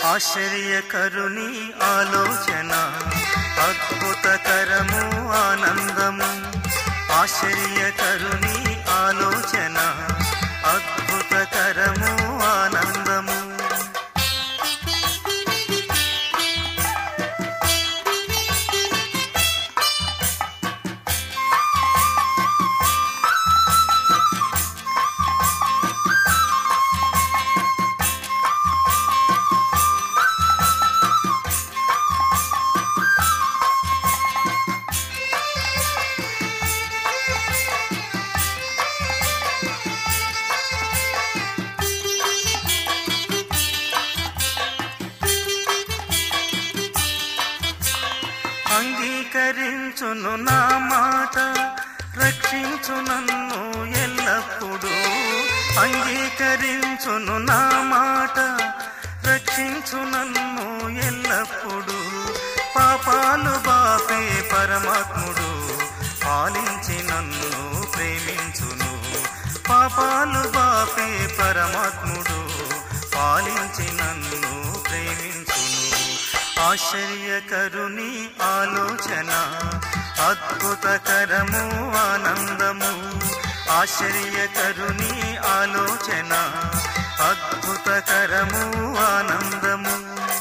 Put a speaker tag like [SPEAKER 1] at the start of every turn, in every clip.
[SPEAKER 1] ఆశ్చర్యకరుని ఆలోచన అద్భుతకరము ఆనందము ఆశ్చర్యకరుని ఆలోచన అద్భుతకరము ఆనందము అంగీకరించును నా మాట రక్షించు నన్ను ఎల్లప్పుడూ అంగీకరించును నా మాట రక్షించు నన్ను ఎల్లప్పుడూ పాపాలు బాపే పరమాత్ముడు పాలించి నన్ను ప్రేమించును పాపాలు బాపే పరమాత్ముడు పాలించి నన్ను ప్రేమించును ఆశ్చర్యకరుని ఆలోచన అద్భుతకరము ఆనందము ఆశ్చర్యకరుని ఆలోచన అద్భుతకరము ఆనందము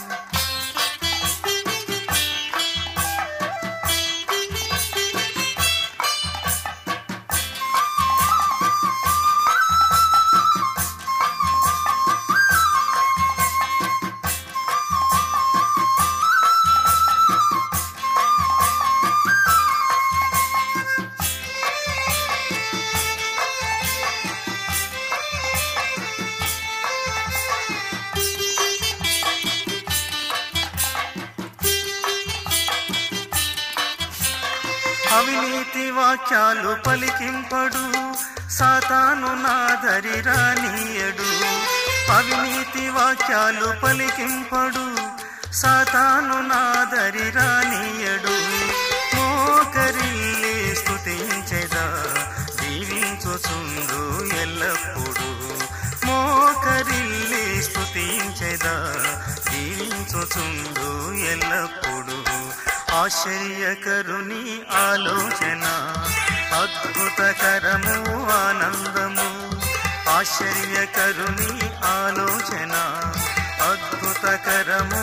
[SPEAKER 1] అవినీతి వాక్యాలు పలికింపడు సాతాను నాదరి రానీయడు అవినీతి వాక్యాలు పలికింపడు సాతాను నాదరి రానీయడు మోకరిల్లి స్తుతించెదా దీవించుచుండు ఎల్లప్పుడు మోకరిల్లి స్తుతించెదా దీవించుచుండు ఎల్లప్పుడు ఆశ్చర్యకరుని ఆలోచన అద్భుతకరము ఆనందము ఆశ్చర్యకరుని ఆలోచన అద్భుతకరము